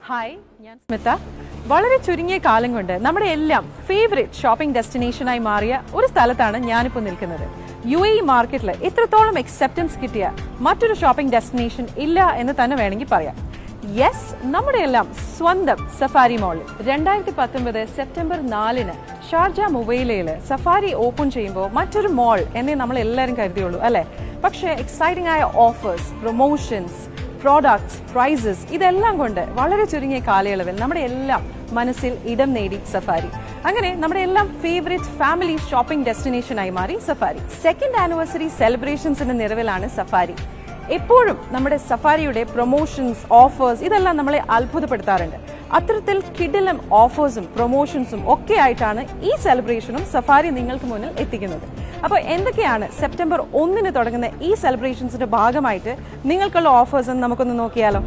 hi ഞാൻ സ്മിത വളരെ ചുരുങ്ങിയ കാലം കൊണ്ട് നമ്മുടെ എല്ലാം ഫേവറേറ്റ് ഷോപ്പിംഗ് ഡെസ്റ്റിനേഷനായി മാറിയ ഒരു സ്ഥലത്താണ് ഞാനിപ്പോൾ നിൽക്കുന്നത് യു എ മാർക്കറ്റിൽ ഇത്രത്തോളം അക്സെപ്റ്റൻസ് കിട്ടിയ മറ്റൊരു ഷോപ്പിംഗ് ഡെസ്റ്റിനേഷൻ ഇല്ല എന്ന് തന്നെ വേണമെങ്കിൽ പറയാം യെസ് നമ്മുടെ എല്ലാം സ്വന്തം സഫാരി മോളിൽ രണ്ടായിരത്തി പത്തൊമ്പത് സെപ്റ്റംബർ നാലിന് ഷാർജ മൊബൈലയിൽ സഫാരി ഓപ്പൺ ചെയ്യുമ്പോൾ മറ്റൊരു മോൾ എന്നേ നമ്മൾ എല്ലാവരും കരുതിയുള്ളൂ അല്ലെ പക്ഷേ എക്സൈറ്റിംഗ് ആയ ഓഫേഴ്സ് പ്രൊമോഷൻസ് പ്രോഡക്ട്സ് പ്രൈസസ് ഇതെല്ലാം കൊണ്ട് വളരെ ചുരുങ്ങിയ കാലയളവിൽ നമ്മുടെ എല്ലാം മനസ്സിൽ ഇടം നേടി സഫാരി അങ്ങനെ നമ്മുടെ എല്ലാം ഫേവറേറ്റ് ഫാമിലി ഷോപ്പിംഗ് ഡെസ്റ്റിനേഷനായി മാറി സഫാരി സെക്കൻഡ് ആനിവേഴ്സറി സെലിബ്രേഷൻസിന്റെ നിറവിലാണ് സഫാരി എപ്പോഴും നമ്മുടെ സഫാരിയുടെ പ്രൊമോഷൻസ് ഓഫേഴ്സ് ഇതെല്ലാം നമ്മളെ അത്ഭുതപ്പെടുത്താറുണ്ട് അത്തരത്തിൽ കിഡിലും ഓഫേഴ്സും പ്രൊമോഷൻസും ഒക്കെ ആയിട്ടാണ് ഈ സെലിബ്രേഷനും സഫാരി നിങ്ങൾക്ക് മുന്നിൽ എത്തിക്കുന്നത് അപ്പോൾ എന്തൊക്കെയാണ് സെപ്റ്റംബർ ഒന്നിന് തുടങ്ങുന്ന ഈ സെലിബ്രേഷൻസിന്റെ ഭാഗമായിട്ട് നിങ്ങൾക്കുള്ള ഓഫേഴ്സ് എന്ന് നമുക്കൊന്ന് നോക്കിയാലോ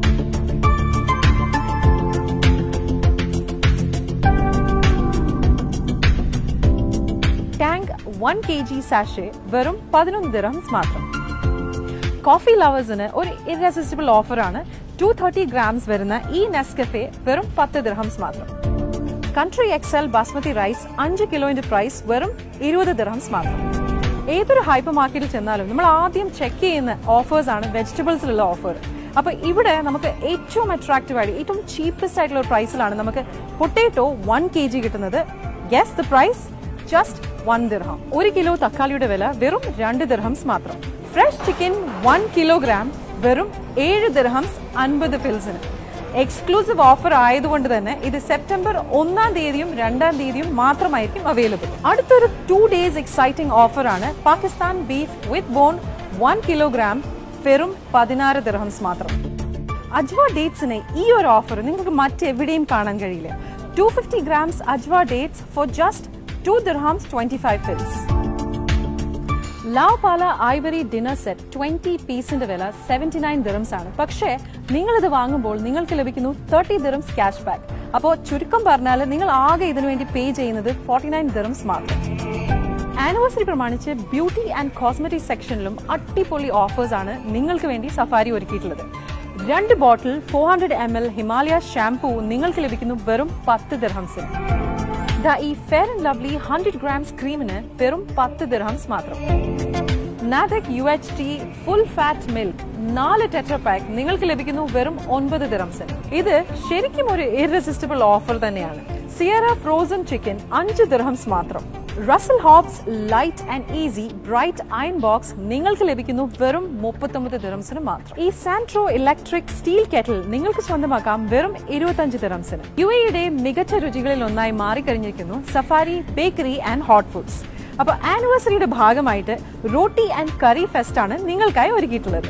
Tang one K G sachet വെറും പതിനൊന്ന് ദിറംസ് മാത്രം കോഫി ലവേഴ്സിന് ഒരു ഇറസിസ്റ്റബിൾ ഓഫറാണ് ടു തേർട്ടി ഗ്രാംസ് വരുന്ന ഈ നെസ്കഫെ വെറും പത്ത് ദിർഹംസ് മാത്രം കൺട്രി എക്സൽ ബാസ്മതി റൈസ് അഞ്ച് കിലോന്റെ പ്രൈസ് വെറും ഇരുപത് ദിർഹംസ് മാത്രം ഏതൊരു ഹൈപ്പർ മാർക്കറ്റിൽ ചെന്നാലും നമ്മൾ ആദ്യം ചെക്ക് ചെയ്യുന്ന ഓഫേഴ്സ് ആണ് വെജിറ്റബിൾസിലുള്ള ഓഫർ അപ്പൊ ഇവിടെ നമുക്ക് ഏറ്റവും അട്രാക്റ്റീവ് ആയിട്ട് ഏറ്റവും ചീപ്പസ്റ്റ് ആയിട്ടുള്ള ഒരു പ്രൈസിലാണ് നമുക്ക് പൊട്ടേറ്റോ വൺ കെ ജി കിട്ടുന്നത് guess the price just one dirham ഒരു കിലോ തക്കാളിയുടെ വില വെറും രണ്ട് ദിർഹംസ് മാത്രം ഫ്രഷ് ചിക്കൻ വൺ കിലോഗ്രാം വെറും ഏഴ് ദിർഹംസ് അൻപത് ഫിൽസിന് എക്സ്ക്ലൂസീവ് ഓഫർ ആയതുകൊണ്ട് തന്നെ ഇത് സെപ്റ്റംബർ ഒന്നാം തീയതിയും രണ്ടാം തീയതിയും മാത്രമായിരിക്കും അവൈലബിൾ അടുത്തൊരു ടു ഡേയ്സ് എക്സൈറ്റിംഗ് ഓഫറാണ് Pakistan beef with bone one kilogram വെറും പതിനാറ് ദിർഹംസ് മാത്രം അജ്വ ഡേറ്റ്സിന് ഈ ഒരു ഓഫർ നിങ്ങൾക്ക് മറ്റെവിടെയും കാണാൻ കഴിയില്ല ടു ഫിഫ്റ്റി ഗ്രാംസ് അജ്വ dates for just two dirhams twenty five fils ലാവ് പാല ഐവറി ഡിന്നർ സെറ്റ് ട്വന്റി പീസിന്റെ വില സെവന്റി നയൻ ദിറംസ് ആണ് പക്ഷേ നിങ്ങൾ ഇത് വാങ്ങുമ്പോൾ നിങ്ങൾക്ക് ലഭിക്കുന്നു തേർട്ടി ദിറംസ് ക്യാഷ് ബാക്ക് അപ്പോൾ ചുരുക്കം പറഞ്ഞാൽ നിങ്ങൾ ആകെ ഇതിനു വേണ്ടി പേ ചെയ്യുന്നത് ഫോർട്ടി നയൻ ദിറംസ് മാത്രം ആനിവേഴ്സറി പ്രമാണിച്ച് ബ്യൂട്ടി ആൻഡ് കോസ്മെറ്റിക് സെക്ഷനിലും അടിപൊളി ഓഫേഴ്സ് ആണ് നിങ്ങൾക്ക് വേണ്ടി സഫാരി ഒരുക്കിയിട്ടുള്ളത് രണ്ട് bottle four hundred M L Himalaya shampoo നിങ്ങൾക്ക് ലഭിക്കുന്നു വെറും പത്ത് ദിർഹംസിന് ദാ ഈ Fair and Lovely hundred grams ക്രീമിന് വെറും പത്ത് ദിർഹംസ് മാത്രം Nadec U H T full fat milk നാല് ടെട്ര പാക്ക് നിങ്ങൾക്ക് ലഭിക്കുന്നു വെറും ഒൻപത് ദിറംസിന് ഇത് ശരിക്കും ഒരു ഇറസിസ്റ്റബിൾ ഓഫർ തന്നെയാണ് സിയറ ഫ്രോസൺ ചിക്കൻ അഞ്ച് ദിർഹംസ് മാത്രം Russell Hobbs light and easy bright iron box നിങ്ങൾക്ക് ലഭിക്കുന്നു വെറും മുപ്പത്തൊമ്പത് ദിറംസിന് മാത്രം ഈ സാൻട്രോ ഇലക്ട്രിക് സ്റ്റീൽ കെറ്റിൽ നിങ്ങൾക്ക് സ്വന്തമാക്കാം വെറും ഇരുപത്തഞ്ച് ദിറംസിന് യു എയുടെ മികച്ച രുചികളിൽ ഒന്നായി മാറിക്കഴിഞ്ഞിരിക്കുന്നു Safari bakery and hot foods അപ്പൊ ആനിവേഴ്സറിയുടെ ഭാഗമായിട്ട് റോട്ടി ആൻഡ് കറി ഫെസ്റ്റ് ആണ് നിങ്ങൾക്കായി ഒരുക്കിയിട്ടുള്ളത്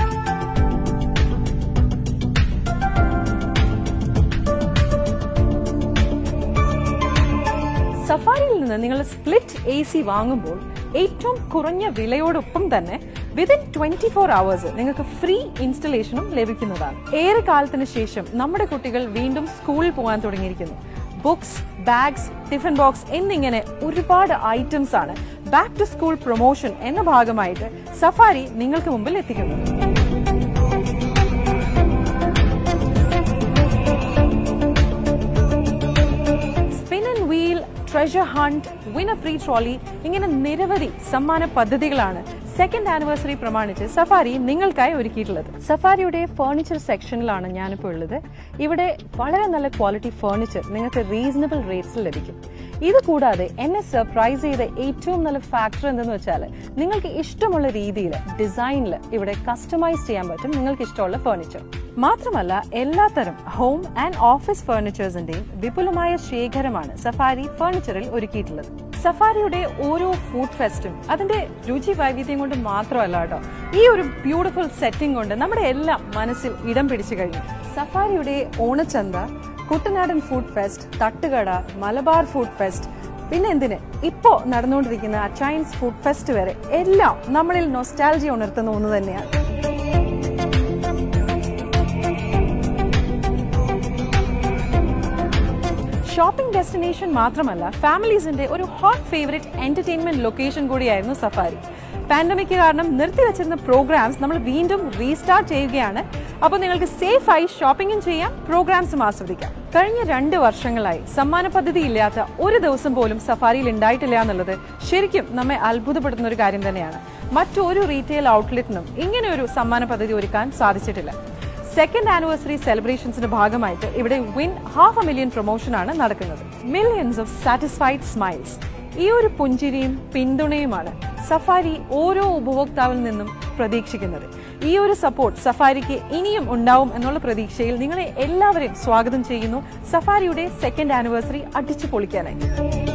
സഫാരിയിൽ നിന്ന് നിങ്ങൾ സ്പ്ലിറ്റ് എ സി വാങ്ങുമ്പോൾ ഏറ്റവും കുറഞ്ഞ വിലയോടൊപ്പം തന്നെ വിതിൻ ട്വന്റി ഫോർ അവേഴ്സ് നിങ്ങൾക്ക് ഫ്രീ ഇൻസ്റ്റലേഷനും ലഭിക്കുന്നതാണ് ഏറെ കാലത്തിന് ശേഷം നമ്മുടെ കുട്ടികൾ വീണ്ടും സ്കൂളിൽ പോകാൻ തുടങ്ങിയിരിക്കുന്നു ബുക്സ് ബാഗ്സ് ടിഫിൻ ബോക്സ് എന്നിങ്ങനെ ഒരുപാട് ഐറ്റംസ് ആണ് ബാക്ക് ടു സ്കൂൾ പ്രൊമോഷൻ എന്ന ഭാഗമായിട്ട് സഫാരി നിങ്ങൾക്ക് മുമ്പിൽ എത്തിക്കുന്നത് spin and wheel treasure hunt winner free trolley ഇങ്ങനെ നിരവധി സമ്മാന പദ്ധതികളാണ് സെക്കൻഡ് ആനിവേഴ്സറി പ്രമാണിച്ച് സഫാരി നിങ്ങൾക്കായി ഒരുക്കിയിട്ടുള്ളത് സഫാരിയുടെ ഫേർണിച്ചർ സെക്ഷനിലാണ് ഞാനിപ്പോൾ ഉള്ളത് ഇവിടെ വളരെ നല്ല ക്വാളിറ്റി ഫേർണിച്ചർ നിങ്ങൾക്ക് റീസണബിൾ റേറ്റ്സിൽ ലഭിക്കും ഇത് കൂടാതെ എന്നെ സർപ്രൈസ് ചെയ്ത ഏറ്റവും നല്ല ഫാക്ടർ എന്തെന്ന് വെച്ചാൽ നിങ്ങൾക്ക് ഇഷ്ടമുള്ള രീതിയിൽ ഡിസൈനിൽ ഇവിടെ കസ്റ്റമൈസ് ചെയ്യാൻ പറ്റും നിങ്ങൾക്ക് ഇഷ്ടമുള്ള ഫേർണിച്ചർ മാത്രമല്ല എല്ലാത്തരം ഹോം ആൻഡ് ഓഫീസ് ഫേർണിച്ചേഴ്സിന്റെയും വിപുലമായ ശേഖരമാണ് സഫാരി ഫേർണിച്ചറിൽ ഒരുക്കിയിട്ടുള്ളത് സഫാരിയുടെ ഓരോ ഫുഡ് ഫെസ്റ്റും അതിന്റെ രുചി വൈവിധ്യം കൊണ്ട് മാത്രമല്ല കേട്ടോ ഈ ഒരു ബ്യൂട്ടിഫുൾ സെറ്റിംഗ് കൊണ്ട് നമ്മുടെ എല്ലാം മനസ്സിൽ ഇടം പിടിച്ചു കഴിഞ്ഞു സഫാരിയുടെ ഓണച്ചന്ത കുട്ടനാടൻ ഫുഡ് ഫെസ്റ്റ് തട്ടുകട മലബാർ ഫുഡ് ഫെസ്റ്റ് പിന്നെ എന്തിന് ഇപ്പോ നടന്നുകൊണ്ടിരിക്കുന്ന അച്ചൈൻസ് ഫുഡ് ഫെസ്റ്റ് വരെ എല്ലാം നമ്മളിൽ നൊസ്റ്റാൾജി ഉണർത്തുന്ന ഒന്ന് തന്നെയാണ് ഷോപ്പിംഗ് ഡെസ്റ്റിനേഷൻ മാത്രമല്ല ഫാമിലീസിന്റെ ഒരു ഹോട്ട് ഫേവറേറ്റ് എന്റർടൈൻമെന്റ് ലൊക്കേഷൻ കൂടിയായിരുന്നു സഫാരി പാൻഡമിക് കാരണം നിർത്തിവച്ചിരുന്ന പ്രോഗ്രാംസ് നമ്മൾ വീണ്ടും റീസ്റ്റാർട്ട് ചെയ്യുകയാണ് അപ്പോൾ നിങ്ങൾക്ക് സേഫായി ഷോപ്പിംഗും ചെയ്യാം പ്രോഗ്രാംസും ആസ്വദിക്കാം കഴിഞ്ഞ രണ്ട് വർഷങ്ങളായി സമ്മാന പദ്ധതി ഇല്ലാത്ത ഒരു ദിവസം പോലും സഫാരിയിൽ ഉണ്ടായിട്ടില്ല എന്നുള്ളത് ശരിക്കും നമ്മെ അത്ഭുതപ്പെടുത്തുന്ന ഒരു കാര്യം തന്നെയാണ് മറ്റൊരു റീറ്റെയിൽ ഔട്ട്ലെറ്റിനും ഇങ്ങനെ ഒരു സമ്മാന പദ്ധതി ഒരുക്കാൻ സാധിച്ചിട്ടില്ല സെക്കൻഡ് ആനിവേഴ്സറി സെലിബ്രേഷൻസിന്റെ ഭാഗമായിട്ട് ഇവിടെ വിൻ ഹാഫ് എ മില്യൺ പ്രൊമോഷനാണ് നടക്കുന്നത് മില്യൺസ് ഓഫ് സാറ്റിസ്ഫൈഡ് സ്മൈൽസ് ഈ ഒരു പുഞ്ചിരിയും പിന്തുണയുമാണ് സഫാരി ഓരോ ഉപഭോക്താവിൽ നിന്നും പ്രതീക്ഷിക്കുന്നത് ഈ ഒരു സപ്പോർട്ട് സഫാരിക്ക് ഇനിയും ഉണ്ടാവും എന്നുള്ള പ്രതീക്ഷയിൽ നിങ്ങളെ എല്ലാവരെയും സ്വാഗതം ചെയ്യുന്നു സഫാരിയുടെ സെക്കൻഡ് ആനിവേഴ്സറി അടിച്ചു പൊളിക്കാനായി